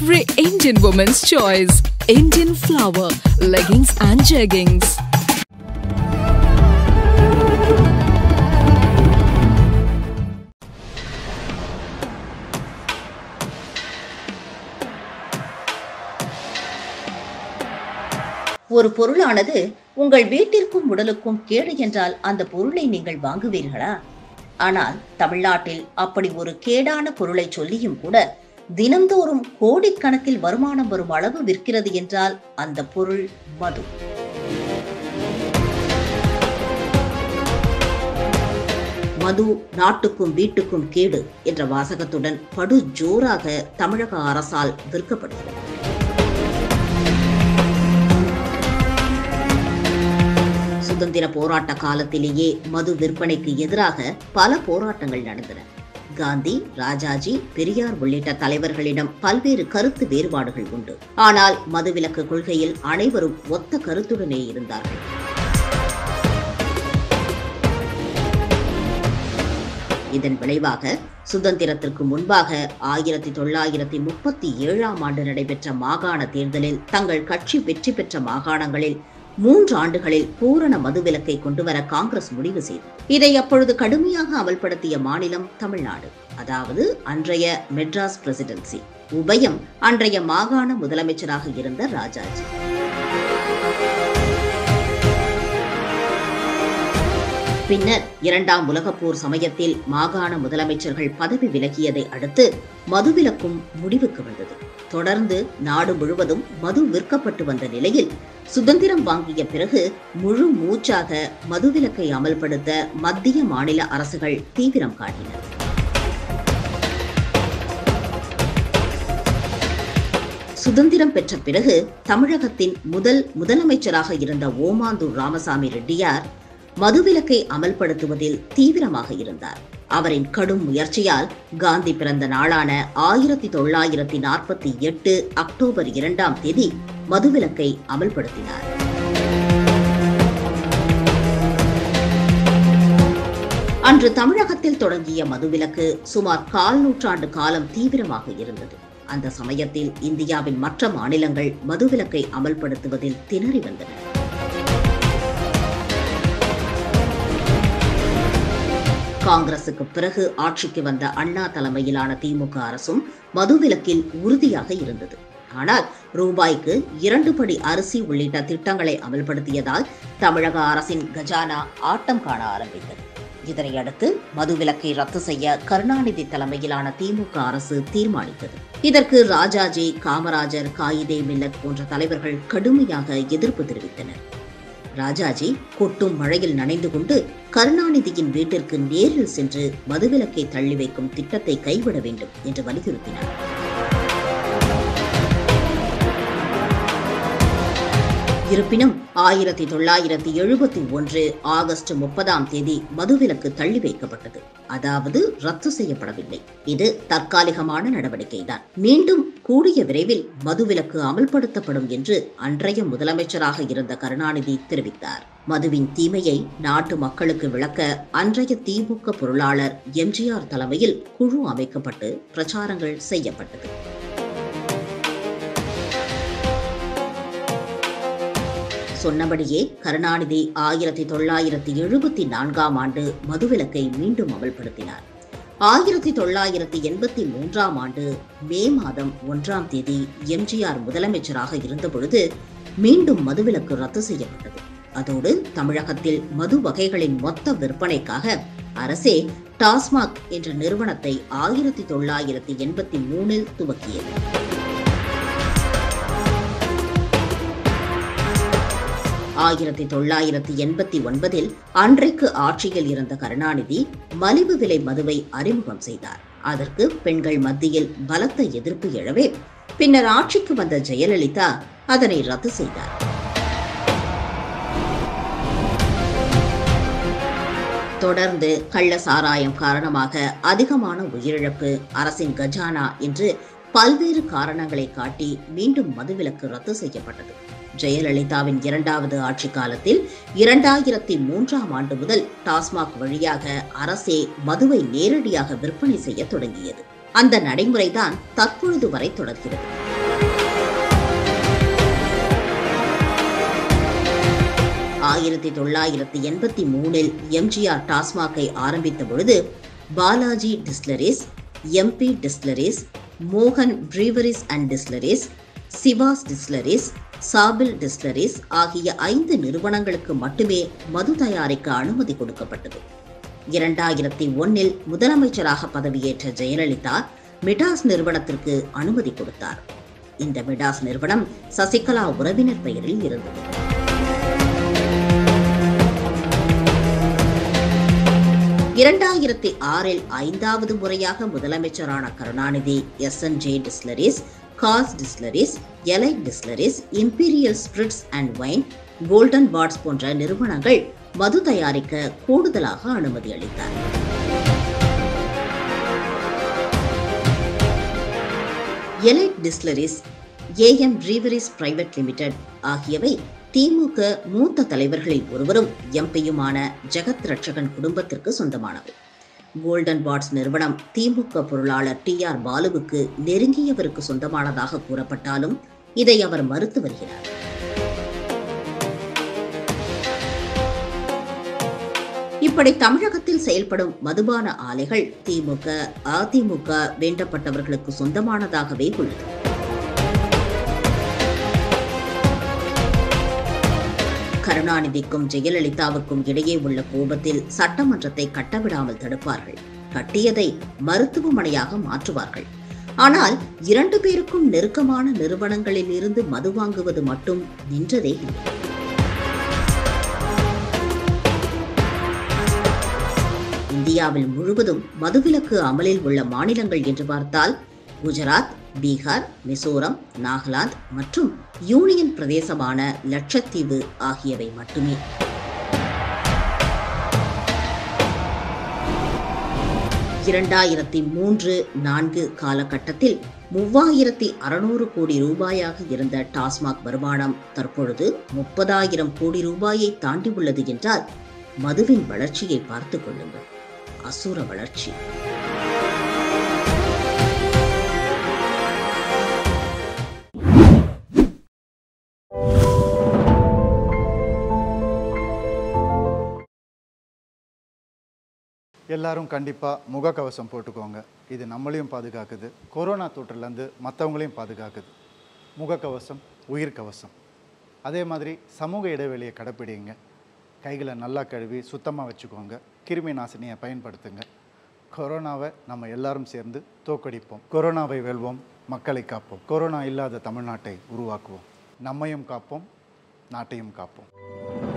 every Indian woman's choice. Indian flower, leggings and jeggings. ஒரு பொருளானது உங்கள் வீட்டிற்கும் உடலுக்கும் கேடு என்றால் அந்த பொருளை நீங்கள் வாங்குவீர்களா ஆனால் தமிழ்நாட்டில் அப்படி ஒரு கேடான பொருளை சொல்லியும் கூட தினந்தோறும் கோடிக்கணக்கில் வருமானம் வரும் அளவு விற்கிறது என்றால் அந்த பொருள் மது மது நாட்டுக்கும் வீட்டுக்கும் கேடு என்ற வாசகத்துடன் படு ஜோராக தமிழக அரசால் விற்கப்படுகிறது சுதந்திர போராட்ட காலத்திலேயே மது விற்பனைக்கு எதிராக பல போராட்டங்கள் நடந்தன காந்தி ராஜாஜி பெரியார் உள்ளிட்ட தலைவர்களிடம் பல்வேறு கருத்து வேறுபாடுகள் உண்டு ஆனால் மதுவிலக்கு கொள்கையில் அனைவரும் ஒத்த கருத்துடனே இருந்தார்கள் இதன் விளைவாக சுதந்திரத்திற்கு முன்பாக ஆயிரத்தி தொள்ளாயிரத்தி முப்பத்தி ஏழாம் ஆண்டு நடைபெற்ற மாகாண தேர்தலில் தங்கள் கட்சி வெற்றி பெற்ற மாகாணங்களில் மூன்று ஆண்டுகளில் பூரண மதுவிலக்கை கொண்டுவர காங்கிரஸ் முடிவு செய்தது இதை அப்பொழுது கடுமையாக அமல்படுத்திய மாநிலம் தமிழ்நாடு அதாவது அன்றைய மெட்ராஸ் பிரசிடென்சி உபயம் அன்றைய மாகாண முதலமைச்சராக இருந்த ராஜாஜி பின்னர் இரண்டாம் உலகப் போர் சமயத்தில் மாகாண முதலமைச்சர்கள் பதவி விலகியதை அடுத்து மதுவிலக்கும் முடிவுக்கு வந்தது தொடர்ந்து நாடு முழுவதும் மது விற்கப்பட்டு வந்த நிலையில் சுதந்திரம் வாங்கிய பிறகு முழு மூச்சாக மதுவிலக்கை அமல்படுத்த மத்திய மாநில அரசுகள் தீவிரம் காட்டின சுதந்திரம் பெற்ற பிறகு தமிழகத்தின் முதல் முதலமைச்சராக இருந்த ஓமாந்தூர் ராமசாமி ரெட்டியார் மதுவிலக்கை அமல்படுத்துவதில் தீவிரமாக இருந்தார் அவரின் கடும் முயற்சியால் காந்தி பிறந்த நாளான ஆயிரத்தி தொள்ளாயிரத்தி நாற்பத்தி எட்டு அக்டோபர் இரண்டாம் தேதி மதுவிலக்கை அமல்படுத்தினார் அன்று தமிழகத்தில் தொடங்கிய மதுவிலக்கு சுமார் கால் நூற்றாண்டு காலம் தீவிரமாக இருந்தது அந்த சமயத்தில் இந்தியாவின் மற்ற மாநிலங்கள் மதுவிலக்கை அமல்படுத்துவதில் திணறி வந்தன காங்கிரசுக்கு பிறகு ஆட்சிக்கு வந்த அண்ணா தலைமையிலான திமுக அரசும் மதுவிலக்கில் உறுதியாக இருந்தது ஆனால் ரூபாய்க்கு இரண்டு படி அரிசி உள்ளிட்ட திட்டங்களை அமல்படுத்தியதால் தமிழக அரசின் கஜானா ஆட்டம் காண ஆரம்பித்தது இதனையடுத்து மதுவிலக்கை ரத்து செய்ய கருணாநிதி தலைமையிலான திமுக அரசு தீர்மானித்தது இதற்கு ராஜாஜி காமராஜர் காயிதே மில்லத் போன்ற தலைவர்கள் கடுமையாக எதிர்ப்பு தெரிவித்தனர் ராஜாஜி கொட்டும் மழையில் நனைந்து கொண்டு கருணாநிதியின் வீட்டிற்கு நேரில் சென்று மதுவிலக்கை தள்ளி வைக்கும் திட்டத்தை கைவிட வேண்டும் என்று வலியுறுத்தினார் இருப்பினும் ஆயிரத்தி தொள்ளாயிரத்தி எழுபத்தி ஒன்று ஆகஸ்ட் முப்பதாம் தேதி மதுவிலக்கு தள்ளி வைக்கப்பட்டது அதாவது ரத்து செய்யப்படவில்லை இது தற்காலிகமான நடவடிக்கைதான் மீண்டும் கூடிய விரைவில் மதுவிலக்கு அமல்படுத்தப்படும் என்று அன்றைய முதலமைச்சராக இருந்த கருணாநிதி தெரிவித்தார் மதுவின் தீமையை நாட்டு மக்களுக்கு விளக்க அன்றைய திமுக பொருளாளர் எம்ஜிஆர் தலைமையில் குழு அமைக்கப்பட்டு பிரச்சாரங்கள் செய்யப்பட்டது சொன்னபடியே கருணாநிதி ஆயிரத்தி தொள்ளாயிரத்தி எழுபத்தி நான்காம் ஆண்டு மதுவிலக்கை மீண்டும் அமல்படுத்தினார் ஆயிரத்தி தொள்ளாயிரத்தி எண்பத்தி மூன்றாம் ஆண்டு மே மாதம் ஒன்றாம் தேதி எம்ஜிஆர் முதலமைச்சராக இருந்தபொழுது மீண்டும் மதுவிலக்கு ரத்து செய்யப்பட்டது அதோடு தமிழகத்தில் மது வகைகளின் மொத்த விற்பனைக்காக அரசே டாஸ்மாக் என்ற நிறுவனத்தை ஆயிரத்தி தொள்ளாயிரத்தி எண்பத்தி மூணில் துவக்கியது ஆயிரத்தி தொள்ளாயிரத்தி எண்பத்தி ஒன்பதில் அன்றைக்கு ஆட்சியில் இருந்த கருணாநிதி மலிவு விலை மதுவை அறிமுகம் செய்தார் அதற்கு பெண்கள் மத்தியில் பலத்த எதிர்ப்பு எழவே பின்னர் ஆட்சிக்கு வந்த ஜெயலலிதா அதனை ரத்து செய்தார் தொடர்ந்து கள்ள சாராயம் காரணமாக அதிகமான உயிரிழப்பு அரசின் கஜானா என்று பல்வேறு காரணங்களை காட்டி மீண்டும் மதுவிலக்கு ரத்து செய்யப்பட்டது ஜெயலலிதாவின் இரண்டாவது ஆட்சி காலத்தில் இரண்டாயிரத்தி மூன்றாம் ஆண்டு முதல் டாஸ்மாக் வழியாக அரசே மதுவை நேரடியாக விற்பனை செய்ய தொடங்கியது அந்த நடைமுறைதான் தற்பொழுது வரை தொடர்கிறது ஆயிரத்தி தொள்ளாயிரத்தி எண்பத்தி மூணில் எம்ஜிஆர் டாஸ்மாகை ஆரம்பித்த பொழுது பாலாஜி டிஸ்லரிஸ் எம்பி டிஸ்லரிஸ் மோகன் breweries and distilleries Sivas distilleries சாபில் டிஸ்லரிஸ் ஆகிய ஐந்து நிறுவனங்களுக்கு மட்டுமே மது தயாரிக்க அனுமதி கொடுக்கப்பட்டது இரண்டாயிரத்தி ஒன்னில் முதலமைச்சராக பதவியேற்ற ஜெயலலிதா மிடாஸ் நிறுவனத்திற்கு அனுமதி கொடுத்தார் இந்த மிடாஸ் நிறுவனம் சசிகலா உறவினர் பெயரில் இருந்தது இரண்டாயிரத்தி ஆறில் ஐந்தாவது முறையாக முதலமைச்சரான Karunanidhi S N J distilleries Kals distilleries elite distilleries imperial spirits and wine golden vats போன்ற நிறுவனங்கள் மது தயாரிக்க கூடுதலாக அனுமதி அளித்தார் elite distilleries AM breweries private limited ஆகியவை திமுக மூத்த தலைவர்களில் ஒருவரும் எம்பியுமான ஜெகத் ரட்சகன் குடும்பத்திற்கு சொந்தமானவை கோல்டன் வாட்ஸ் நிறுவனம் திமுக பொருளாளர் டி ஆர் பாலுவுக்கு நெருங்கியவருக்கு சொந்தமானதாக கூறப்பட்டாலும் இதை அவர் மறுத்து வருகிறார் இப்படி தமிழகத்தில் செயல்படும் மதுபான ஆலைகள் திமுக அதிமுக வேண்டப்பட்டவர்களுக்கு சொந்தமானதாகவே உள்ளது கருணாநிதிக்கும் ஜெயலலிதாவுக்கும் இடையே உள்ள கோபத்தில் சட்டமன்றத்தை கட்டவிடாமல் தடுப்பார்கள் கட்டியதை மருத்துவமனையாக மாற்றுவார்கள் ஆனால் இரண்டு பேருக்கும் நெருக்கமான நிறுவனங்களில் இருந்து மது வாங்குவது மட்டும் நின்றதே இல்லை இந்தியாவில் முழுவதும் மதுவிலக்கு அமலில் உள்ள மாநிலங்கள் என்று பார்த்தால் குஜராத் பீகார் மிசோரம் நாகாலாந்து மற்றும் யூனியன் பிரதேசமான லட்சத்தீவு ஆகியவை மட்டுமே இரண்டாயிரத்தி மூன்று நான்கு காலகட்டத்தில் மூவாயிரத்தி அறுநூறு கோடி ரூபாயாக இருந்த டாஸ்மாக் வருமானம் தற்பொழுது முப்பதாயிரம் கோடி ரூபாயை தாண்டி உள்ளது என்றால் மதுவின் வளர்ச்சியை பார்த்துக் கொள்ளுங்கள் அசுர வளர்ச்சி எல்லாரும் கண்டிப்பாக முகக்கவசம் போட்டுக்கோங்க இது நம்மளையும் பாதுகாக்குது கொரோனா தொற்றுலேருந்து மற்றவங்களையும் பாதுகாக்குது முகக்கவசம் உயிர் கவசம் அதே மாதிரி சமூக இடைவெளியை கடைப்பிடிங்க கைகளை நல்லா கழுவி சுத்தமாக வச்சுக்கோங்க கிருமி நாசினியை பயன்படுத்துங்க கொரோனாவை நம்ம எல்லாரும் சேர்ந்து தோக்கடிப்போம் கொரோனாவை வெல்வோம் மக்களை காப்போம் கொரோனா இல்லாத தமிழ்நாட்டை உருவாக்குவோம் நம்மையும் காப்போம் நாட்டையும் காப்போம்